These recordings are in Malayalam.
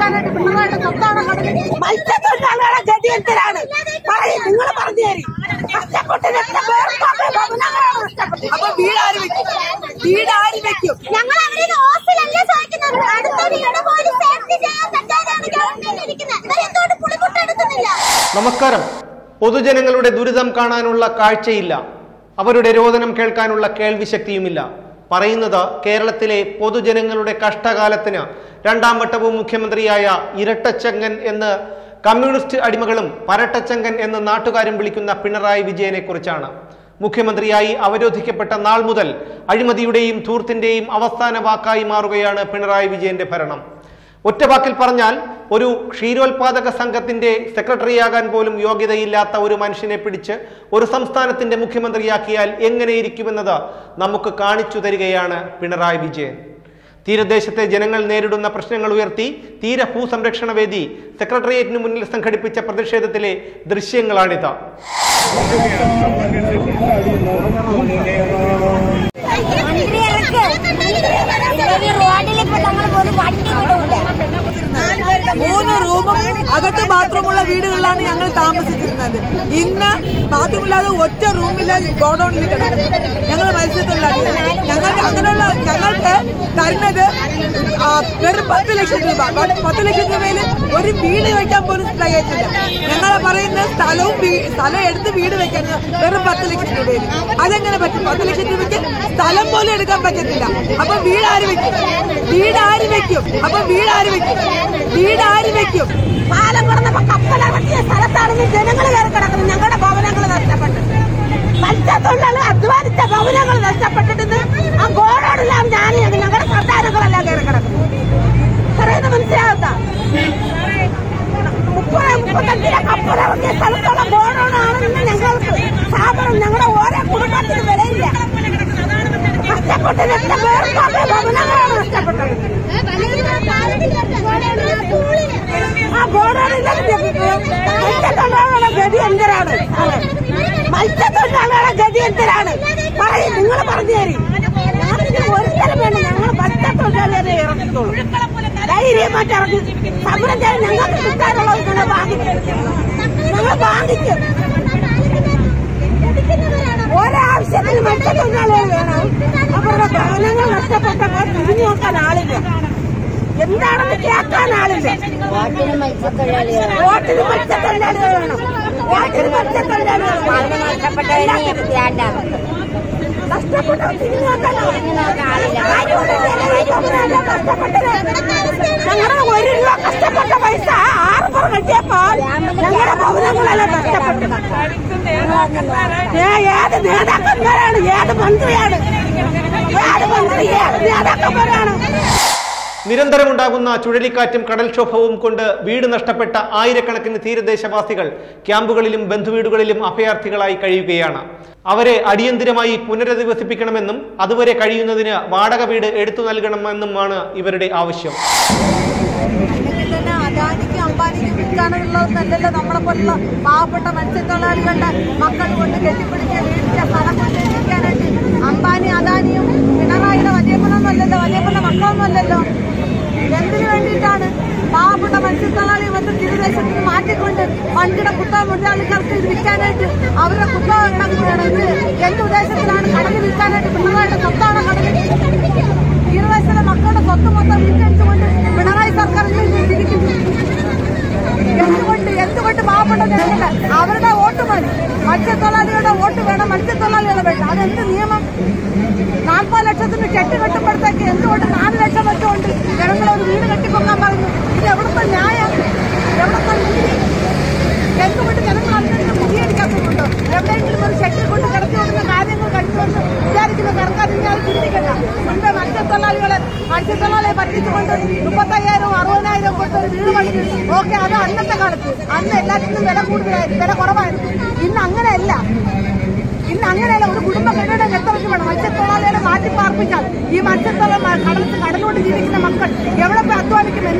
വിൽക്കാനായിട്ട് പിണറായിട്ട് സ്വത്താണ് കടലിൽ മത്സ്യത്തൊഴിലാളികളെ ഗതി എന്തിനാണ് പറയും നിങ്ങൾ പറഞ്ഞു തരും കഷ്ടപ്പെട്ട് എത്ര പേർക്കൊക്കെ ഭവനങ്ങളാണ് നഷ്ടപ്പെട്ടത് അപ്പൊ വീട് ആര് വെക്കും വീട് ആര് വെക്കും ഞങ്ങൾ അവിടെ ഹോസ്റ്റലല്ല ചോദിക്കുന്നത് അടുത്ത വീട് പോലും സേഫ്റ്റി ചെയ്യാൻ പറ്റാതെയാണ് ഗവൺമെന്റ് ഇരിക്കുന്നത് ഇവരെന്തോട് പുളിമുട്ടെടുക്കുന്നില്ല നമസ്കാരം പൊതുജനങ്ങളുടെ ദുരിതം കാണാനുള്ള കാഴ്ചയില്ല അവരുടെ രോദനം കേൾക്കാനുള്ള കേൾവിശക്തിയുമില്ല പറയുന്നത് കേരളത്തിലെ പൊതുജനങ്ങളുടെ കഷ്ടകാലത്തിന് രണ്ടാം വട്ടവും മുഖ്യമന്ത്രിയായ ഇരട്ടച്ചങ്കൻ എന്ന് കമ്മ്യൂണിസ്റ്റ് അടിമകളും പരട്ടച്ചങ്കൻ എന്ന് നാട്ടുകാരും വിളിക്കുന്ന പിണറായി വിജയനെ കുറിച്ചാണ് മുഖ്യമന്ത്രിയായി അവരോധിക്കപ്പെട്ട നാൾ മുതൽ അഴിമതിയുടെയും ധൂർത്തിന്റെയും അവസാന വാക്കായി മാറുകയാണ് പിണറായി വിജയന്റെ ഭരണം ഒറ്റവാക്കിൽ പറഞ്ഞാൽ ഒരു ക്ഷീരോത്പാദക സംഘത്തിന്റെ സെക്രട്ടറിയാകാൻ പോലും യോഗ്യതയില്ലാത്ത ഒരു മനുഷ്യനെ പിടിച്ച് ഒരു സംസ്ഥാനത്തിന്റെ മുഖ്യമന്ത്രിയാക്കിയാൽ എങ്ങനെയിരിക്കുമെന്നത് നമുക്ക് കാണിച്ചു തരികയാണ് പിണറായി വിജയൻ തീരദേശത്തെ ജനങ്ങൾ നേരിടുന്ന പ്രശ്നങ്ങൾ ഉയർത്തി തീര ഭൂസംരക്ഷണ വേദി സെക്രട്ടേറിയറ്റിന് മുന്നിൽ സംഘടിപ്പിച്ച പ്രതിഷേധത്തിലെ ദൃശ്യങ്ങളാണിത് റോഡിലിപ്പോ ഞങ്ങൾ പോലും വണ്ടി വിടൂല മൂന്ന് റൂമും അകത്ത് ബാത്റൂമുള്ള വീടുകളിലാണ് ഞങ്ങൾ താമസിച്ചിരുന്നത് ഇന്ന് ബാത്റൂമില്ലാതെ ഒറ്റ റൂമില്ല ഗോഡൌണിൽ കിടക്കുന്നത് ഞങ്ങൾ മത്സ്യത്തൊഴിലാളികൾ ഞങ്ങൾക്ക് അങ്ങനെയുള്ള ഞങ്ങൾക്ക് തരുന്നത് ആ, വെറും പത്ത് ലക്ഷം രൂപ പ- പത്ത് ലക്ഷം രൂപയിൽ ഒരു വീട് വെക്കാൻ പോലും തികയത്തില്ല ഞങ്ങൾ പറയുന്ന സ്ഥലവും വീ- സ്ഥലം എടുത്ത് വീട് വെക്കാൻ വെറും പത്ത് ലക്ഷം രൂപയിൽ അതെങ്ങനെ പറ്റും പത്ത് ലക്ഷം രൂപയ്ക്ക് സ്ഥലം പോലും എടുക്കാൻ പറ്റത്തില്ല അപ്പൊ വീട് ആര് വെക്കും വീട് ആര് വെക്കും അപ്പൊ വീട് ആര് വെക്കും വീട് ആര് വെക്കും പാലം കടന്നപ്പോ കപ്പലിറക്കിയ സ്ഥലത്താണ് ഈ ജനങ്ങൾ കയറി കിടക്കുന്നത് ഞങ്ങളുടെ ഭവനങ്ങൾ നഷ്ടപ്പെട്ടു മത്സ്യത്തൊഴിലാളി അധ്വാനിച്ച ഭവനങ്ങൾ നഷ്ടപ്പെട്ടിട്ട് ആ ഗോഡോടെല്ലാം ഞാൻ ഞങ്ങളുടെ സർക്കാരുകളെല്ലാം കയറി കിടക്കുന്നു പറയുന്നത് മനസ്സിലാകത്ത മുപ്പത് മുപ്പത്തഞ്ചിലെ കപ്പലിറങ്ങിയ സ്ഥലത്തുള്ള ഗോഡോണാണ് ഇന്ന് ഞങ്ങൾക്ക് സ്ഥാപനം ഞങ്ങളുടെ ഓരോ കുടുംബത്തിന് വിലയില്ല കഷ്ടപ്പെട്ടിട്ട് എത്ര പേർക്കൊക്കെ ഭവനങ്ങളാണ് നഷ്ടപ്പെട്ടത് ആ ഗോഡൌണിലെ മത്സ്യത്തൊഴിലാളികളുടെ ഗതി എന്തിനാണ് മത്സ്യത്തൊഴിലാളികളുടെ ഗതി എന്തിനാണ് പറയും നിങ്ങൾ പറഞ്ഞു തരും ഞങ്ങൾക്ക് ഒരിക്കലും വേണ്ട ഞങ്ങൾ മത്സ്യത്തൊഴിലാളികളെ ഇറക്കത്തുള്ളൂ ധൈര്യമായിട്ട് ഇറക്കി സമരം ചെയ്യാൻ ഞങ്ങൾക്ക് കിട്ടാനുള്ളത് ഞങ്ങൾ വാങ്ങിക്കും ഞങ്ങൾ വാങ്ങിക്കും ഒരാവശ്യത്തിന് മത്സ്യത്തൊഴിലാളികൾ വേണം അവരുടെ ഭവനങ്ങൾ നഷ്ടപ്പെട്ടപ്പോൾ തിരിഞ്ഞു നോക്കാൻ ആളില്ല എന്താണെന്ന് കേൾക്കാൻ ആളില്ല വാട്ടിന് മത്സ്യത്തൊഴിലാളികൾ വോട്ടിന് മത്സ്യത്തൊഴിലാളികൾ വേണം വോട്ടിന് മത്സ്യത്തൊഴിലാളികൾ അവന് നഷ്ടപ്പെട്ടവരെ വേണ്ടാവും നഷ്ടപ്പെട്ടവർ തിരിഞ്ഞു നോക്കാൻ ആളില്ല. ഞങ്ങളുടെ ഒരു രൂപ കഷ്ടപ്പെട്ട പൈസ ആറ് പുറം കിട്ടിയപ്പോൾ ഞങ്ങളുടെ ഭവനങ്ങളെല്ലാം നഷ്ടപ്പെട്ടു ഏ, ഏത് നേതാക്കന്മാരാണ് ഏത് മന്ത്രിയാണ് ഏത് മന്ത്രി ഏത് നേതാക്കന്മാരാണ് നിരന്തരമുണ്ടാകുന്ന ചുഴലിക്കാറ്റും കടൽക്ഷോഭവും കൊണ്ട് വീട് നഷ്ടപ്പെട്ട ആയിരക്കണക്കിന് തീരദേശവാസികൾ ക്യാമ്പുകളിലും ബന്ധുവീടുകളിലും അഭയാർത്ഥികളായി കഴിയുകയാണ് അവരെ അടിയന്തിരമായി പുനരധിവസിപ്പിക്കണമെന്നും അതുവരെ കഴിയുന്നതിന് വാടക വീട് എടുത്തു നൽകണമെന്നുമാണ് ഇവരുടെ ആവശ്യം അല്ലെങ്കിൽ തന്നെ അദാനിക്ക് അംബാനിക്ക് വിൽക്കാനുള്ളതെന്നല്ലല്ലോ നമ്മളെ പോലുള്ള പാവപ്പെട്ട മത്സ്യത്തൊഴിലാളികളുടെ മക്കൾ കൊണ്ട് കെട്ടിപ്പിടിച്ച് വീടിന്റെ സ്ഥലം കൊണ്ട് വിൽക്കാനായിട്ട് അംബാനി അദാനിയും പിണറായിയുടെ വലിയപ്പനൊന്നുമല്ലല്ലോ വലിയപ്പന്റെ മക്കളൊന്നുമല്ലല്ലോ എന്തിനു വേണ്ടിയിട്ടാണ് പാവപ്പെട്ട മത്സ്യത്തൊഴിലാളി വന്ന് തീരദേശത്തിന് മാറ്റിക്കൊണ്ട് വൻകിട കുത്തക മുതലാളികൾക്ക് ഇത് വിൽക്കാനായിട്ട് അവരുടെ കുത്തക കിടക്കുകയാണ് ഇത് എന്ത് ഉദ്ദേശത്തിലാണ് കടലിൽ വിൽക്കാനായിട്ട് പിണറായിയുടെ സ്വത്താണ് കടലിൽ തീരദേശത്തെ മക്കളുടെ സ്വത്ത് മൊത്തം വിറ്റടിച്ചുകൊണ്ട് പിണറായി സർക്കാർ ഇതിൽ തിരിക്കുന്നു എന്തുകൊണ്ട് എന്തുകൊണ്ട് പാവപ്പെട്ട ജനങ്ങൾ അവരുടെ വോട്ട് മതി മത്സ്യത്തൊഴിലാളികളുടെ വോട്ട് വേണം മത്സ്യത്തൊഴിലാളികളെ വേണ്ട അതെന്ത് നിയമം നാൽപ്പത് ലക്ഷത്തിന് കെട്ട് കെട്ടുമ്പോഴത്തേക്ക് എന്തുകൊണ്ട് നാല് ലക്ഷം വെച്ചുകൊണ്ട് ജനങ്ങൾ ഒരു വീട് കെട്ടിപ്പൊക്കാൻ പറഞ്ഞു ഇത് എവിടുത്തെ ന്യായം എവിടുത്തെ നീതി എന്തുകൊണ്ട് ജനങ്ങൾ അതിനൊക്കെ മുടിയടിക്കാത്തതുണ്ടോ എവിടെയെങ്കിലും ഒരു ഷെട്ടിൽ കൊണ്ട് കിടത്തി കൊടുക്കുന്ന കാര്യങ്ങൾ കഴിച്ചുകൊണ്ട് വിചാരിക്കുന്ന സർക്കാർ ഇനി അത് ചിന്തിക്കണ്ട മുൻപ് മത്സ്യത്തൊഴിലാളികളെ മത്സ്യത്തൊഴിലാളിയെ പറ്റിച്ചുകൊണ്ട് മുപ്പത്തയ്യായിരം അറുപതിനായിരം കൊടുത്ത ഒരു വീട് പണിക്ക് ഓക്കെ അത് അന്നത്തെ കാലത്ത് അന്ന് എല്ലാത്തിനും വില കൂടുതലായിരുന്നു വില കുറവായിരുന്നു ഇന്ന് അങ്ങനെയല്ല ഇന്ന് അങ്ങനെയല്ല ഒരു കുടുംബം കെട്ടിടം എത്ര വെച്ച് വേണം മത്സ്യത്തൊഴിലാളികളെ മാറ്റി പാർപ്പിച്ചാൽ ഈ മത്സ്യത്തൊഴിലാളി കടൽ കടലോട്ട് ജീവിക്കുന്ന മക്കൾ എവിടെ പോയി അധ്വാനിക്കും എന്താണ് അവരുടെ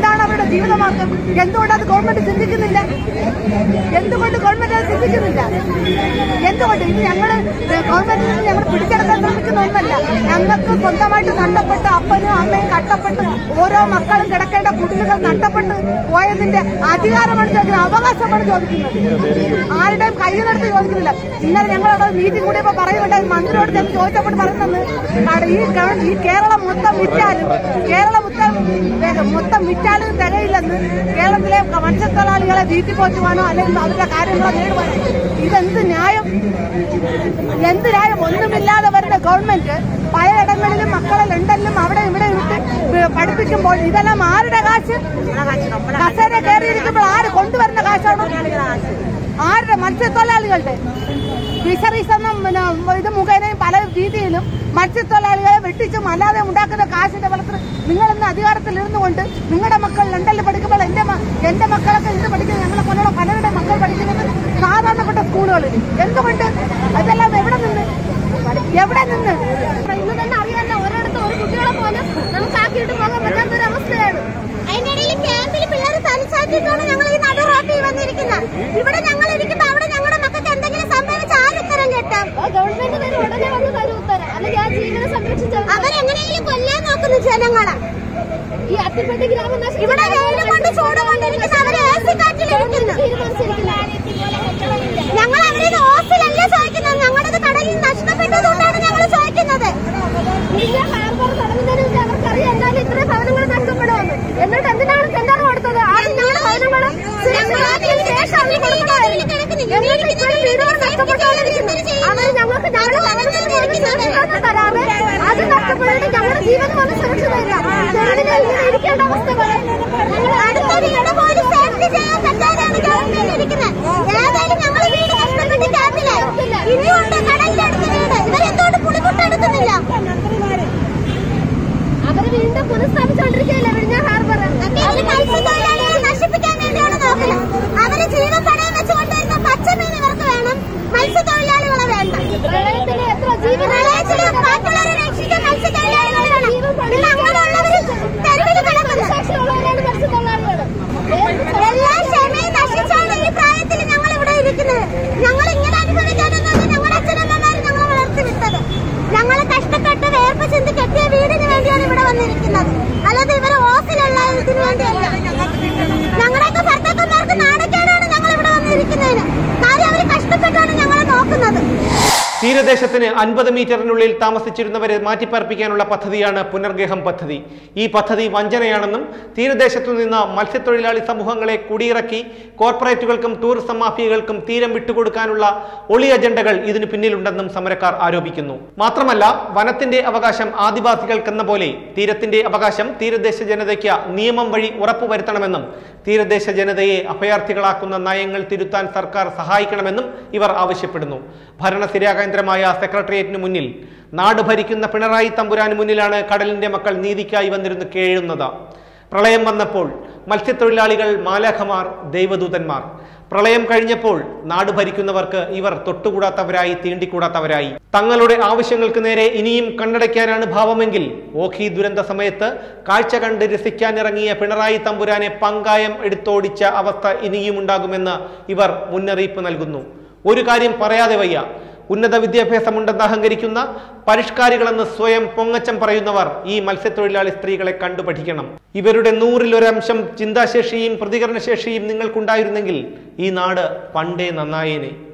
ജീവിതമാർഗം എന്തുകൊണ്ട് അത് ഗവൺമെന്റ് ചിന്തിക്കുന്നില്ല എന്തുകൊണ്ട് ഗവൺമെന്റ് അത് ചിന്തിക്കുന്നില്ല എന്തുകൊണ്ട് ഇത് ഞങ്ങള് ഗവൺമെന്റിൽ നിന്ന് ഞങ്ങൾ പിടിച്ചെടുക്കാൻ ശ്രമിക്കുന്ന ഒന്നല്ല ഞങ്ങൾക്ക് സ്വന്തമായിട്ട് നഷ്ടപ്പെട്ട് അപ്പനും അമ്മയും കഷ്ടപ്പെട്ട് ഓരോ മക്കളും കിടക്കേണ്ട കുട്ടികൾ നഷ്ടപ്പെട്ട് പോയതിന്റെ അധികാരമാണ് ചോദിക്കുന്നത് അവകാശമാണ് ചോദിക്കുന്നത് ആരുടെയും കയ്യിലെടുത്ത് ചോദിക്കുന്നില്ല ഇന്നലെ ഞങ്ങളവിടെ മീറ്റിംഗ് കൂടിയപ്പോ പറയുന്നുണ്ടായി മന്ത്രിയോട് ചെന്ന് ചോദിച്ചപ്പോൾ പറയുന്നത് "കട- ഈ ഗവ- ഈ കേരളം മൊത്തം വിറ്റാലും കേരളം മൊത്തം വേഗം മൊത്തം വിറ്റാലും തികയില്ലെന്ന് കേരളത്തിലെ മത്സ്യത്തൊഴിലാളികളെ വീട്ടിൽ പോറ്റുവാനോ അല്ലെങ്കിൽ അവരുടെ കാര്യങ്ങളോ നേടുവാനോ ഇതെന്ത് ന്യായം എന്ത് ന്യായം ഒന്നുമില്ലാതെ വരുന്ന ഗവൺമെന്റ് പലയിടങ്ങളിലും മക്കളെ ലണ്ടനിലും അവിടെ ഇവിടെ വിട്ട് പ- പഠിപ്പിക്കുമ്പോൾ ഇതെല്ലാം ആരുടെ കാശ് കസേര കയറിയിരിക്കുമ്പോൾ ആര് കൊണ്ടുവരുന്ന കാശാണ് ആരുടെ മത്സ്യത്തൊഴിലാളികളുടെ ഫിഷറീസ് എന്ന പിന്നെ ഇത് മുഖേനയും പല രീതിയിലും മത്സ്യത്തൊഴിലാളികളെ വെട്ടിച്ചും അല്ലാതെ ഉണ്ടാക്കുന്ന കാശിന്റെ ഫലത്തിൽ നിങ്ങൾ ഇന്ന് അധികാരത്തിൽ ഇരുന്നുകൊണ്ട് നിങ്ങളുടെ മക്കൾ ലണ്ടനിൽ പഠിക്കുമ്പോൾ എന്റെ മ- എന്റെ മക്കളൊക്കെ ഇത് പഠിക്കുന്നത് ഞങ്ങളെ പോലുള്ള പലരുടെ മക്കൾ പഠിക്കുന്നത് സാധാരണപ്പെട്ട സ്കൂളുകളിൽ എന്തുകൊണ്ട് അതെല്ലാം എവിടെ നിന്ന് എവിടെ നിന്ന് ഇന്ന് തന്നെ അറിയാമല്ലോ ഓരോരുത്തർ ഒരു കുട്ടികളെ പോലും നമുക്ക് ആക്കിയിട്ട് പോകാൻ പറ്റാത്ത ഒരു അവസ്ഥയാണ് അതിനിടയിൽ ക്യാമ്പിൽ പിള്ളേർ തനിച്ചാക്കിയിട്ടാണ് ഞങ്ങൾ ഈ നടു റോട്ടിൽ വന്നിരിക്കുന്നത് ഇവിടെ ഞങ്ങൾ ഇരിക്കുമ്പോ അവിടെ ഞങ്ങളുടെ മക്കൾക്ക് എന്തെങ്കിലും സംഭവിച്ച ആരുത്തരം കേട്ടാം ഗവൺമെന്റ് വരും ഉടനെ വന്ന് തരും ഉത്തരം അല്ലെങ്കിൽ ആ ജീവനെ സംരക്ഷിച്ച അവരെങ്ങനെയെങ്കിലും കൊല്ലാൻ നോക്കുന്നു ജനങ്ങളെ ഈ അത്തിപ്പട്ടി ഗ്രാമനാശം ഇവിടെ വെയിലും കൊണ്ട് ചൂട് കൊണ്ടിരിക്കുന്ന അവരെ എ സി കാറ്റിലിരിക്കുന്നു ഞങ്ങൾ അവരുടെ ഹോസ്റ്റലല്ല ചോദിക്കുന്നത് ഞങ്ങളുടെ കടലിൽ നഷ്ടപ്പെട്ടതുകൊണ്ടാണ് ഞങ്ങൾ ചോദിക്കുന്നത് ഹാർബർ തുടങ്ങുന്നതിന് അവർക്കറിയാം എന്നാലും ഇത്രയും ഭവനങ്ങൾ നഷ്ടപ്പെടുമെന്ന് എന്നിട്ട് എന്തിനാണ് ടെൻഡർ കൊടുത്തത് ആദ്യം ഞങ്ങളുടെ ഭവനങ്ങൾ സുരക്ഷിതമാക്കിയതിന് ശേഷം അവർ കൊടുക്കുമായിരുന്നു എന്നിട്ട് ഇപ്പോഴും വീടുകൾ നഷ്ടപ്പെട്ടുകൊണ്ടിരിക്കുന്നു അവർ ഞങ്ങൾക്ക് ഞങ്ങളുടെ ഭവനത്തിൽ പോലും സുരക്ഷിതത്വം തരാതെ അത് നഷ്ടപ്പെട്ടിട്ട് ഞങ്ങളുടെ ജീവൻ പോലും സുരക്ഷിതമില്ല തെരുവിൽ ഇങ്ങനെ ഇരിക്കേണ്ട അവസ്ഥ അടുത്ത വീട് പോലും സേഫ്റ്റി ചെയ്യാൻ പറ്റാതെയാണ് ഗവൺമെന്റ് ഇരിക്കുന്നത് ഏതായാലും ഞങ്ങൾ വീട് കഷ്ടപ്പെട്ട് ക്യാമ്പിലായി ഇനിയുണ്ട് കടലിന്റെ അടുത്ത് വീട് ഇവരെന്തുകൊണ്ട് പുളിമുട്ടെടുക്കുന്നില്ല അവര് വീണ്ടും പുനഃസ്ഥാപിച്ചുകൊണ്ടിരിക്കുകയല്ലേ വിഴിഞ്ഞ ഹാർബർ മത്സ്യത്തൊഴിലാളികളെ നശിപ്പിക്കാൻ വേണ്ടിയാണ് നോക്കുന്നത് അവര് ജീവപ്പണയം വെച്ചുകൊണ്ടിരുന്ന പച്ചമീൻ ഇവർക്ക് വേണം മത്സ്യത്തൊഴിലാളികളെ വേണ്ട പ്രളയത്തിന് എത്ര പ്രളയത്തിന് മറ്റുള്ളവരെ രക്ഷിക്കാൻ മത്സ്യത്തൊഴിലാളികളെ വേണം പിന്നെ അങ്ങനെയുള്ളവര് തെരുവിൽ കിടക്കുന്നത് എല്ലാ ക്ഷമയും നശിച്ചാണ് ഈ പ്രായത്തിൽ ഞങ്ങൾ ഇവിടെ ഇരിക്കുന്നത് ഞങ്ങൾ ഇങ്ങനെ അനുഭവിക്കാനൊന്നും ഞങ്ങളുടെ അച്ഛനമ്മമാർ ഞങ്ങളെ വളർത്തി വിട്ടത് ഞങ്ങൾ കഷ്ടപ്പെട്ട് വേർപ്പ് ചിന്തി കെട്ടിയ വീടിന് വേണ്ടിയാണ് ഇവിടെ വന്നിരിക്കുന്നത് അല്ലാതെ ഇവരെ ഓഫിലുള്ള ഇതിന് വേണ്ടിയല്ല ഞങ്ങളുടെയൊക്കെ ഭർത്താക്കന്മാർക്ക് നാണക്കേടാണ് ഞങ്ങൾ ഇവിടെ വന്നിരിക്കുന്നതിന് കാര്യം അവർ കഷ്ടപ്പെട്ടാണ് ഞങ്ങളെ നോക്കുന്നത് തീരദേശത്തിന് അൻപത് മീറ്ററിനുള്ളിൽ താമസിച്ചിരുന്നവരെ മാറ്റിപ്പാർപ്പിക്കാനുള്ള പദ്ധതിയാണ് പുനർഗേഹം പദ്ധതി ഈ പദ്ധതി വഞ്ചനയാണെന്നും തീരദേശത്തു നിന്ന് മത്സ്യത്തൊഴിലാളി സമൂഹങ്ങളെ കുടിയിറക്കി കോർപ്പറേറ്റുകൾക്കും ടൂറിസം മാഫിയകൾക്കും തീരം വിട്ടുകൊടുക്കാനുള്ള ഒളി അജണ്ടകൾ ഇതിനു പിന്നിലുണ്ടെന്നും സമരക്കാർ ആരോപിക്കുന്നു മാത്രമല്ല വനത്തിന്റെ അവകാശം ആദിവാസികൾക്കെന്ന പോലെ തീരത്തിന്റെ അവകാശം തീരദേശ ജനതയ്ക്ക് നിയമം വഴി ഉറപ്പുവരുത്തണമെന്നും തീരദേശ ജനതയെ അഭയാർത്ഥികളാക്കുന്ന നയങ്ങൾ തിരുത്താൻ സർക്കാർ സഹായിക്കണമെന്നും ഇവർ ആവശ്യപ്പെടുന്നു ഭരണസ്ഥിരാ കേന്ദ്രമായ സെക്രട്ടേറിയറ്റിന് മുന്നിൽ നാട് ഭരിക്കുന്ന പിണറായി തമ്പുരാന് മുന്നിലാണ് കടലിന്റെ മക്കൾ നീതിക്കായി വന്നിരുന്ന് കേഴുന്നത് പ്രളയം വന്നപ്പോൾ മത്സ്യത്തൊഴിലാളികൾ മാലാഖമാർ ദൈവദൂതന്മാർ പ്രളയം കഴിഞ്ഞപ്പോൾ നാട് ഭരിക്കുന്നവർക്ക് ഇവർ തൊട്ടുകൂടാത്തവരായി തീണ്ടിക്കൂടാത്തവരായി തങ്ങളുടെ ആവശ്യങ്ങൾക്ക് നേരെ ഇനിയും കണ്ണടയ്ക്കാനാണ് ഭാവമെങ്കിൽ ഓഖി ദുരന്ത സമയത്ത് കാഴ്ച കണ്ട് രസിക്കാനിറങ്ങിയ പിണറായി തമ്പുരാനെ പങ്കായം എടുത്തോടിച്ച അവസ്ഥ ഇനിയും ഉണ്ടാകുമെന്ന് ഇവർ മുന്നറിയിപ്പ് നൽകുന്നു ഒരു കാര്യം പറയാതെ വയ്യ ഉന്നത വിദ്യാഭ്യാസമുണ്ടെന്ന് അഹങ്കരിക്കുന്ന പരിഷ്കാരികളെന്ന് സ്വയം പൊങ്ങച്ചം പറയുന്നവർ ഈ മത്സ്യത്തൊഴിലാളി സ്ത്രീകളെ കണ്ടു പഠിക്കണം ഇവരുടെ നൂറിലൊരംശം ചിന്താശേഷിയും പ്രതികരണശേഷിയും നിങ്ങൾക്കുണ്ടായിരുന്നെങ്കിൽ ഈ നാട് പണ്ടേ നന്നായേനെ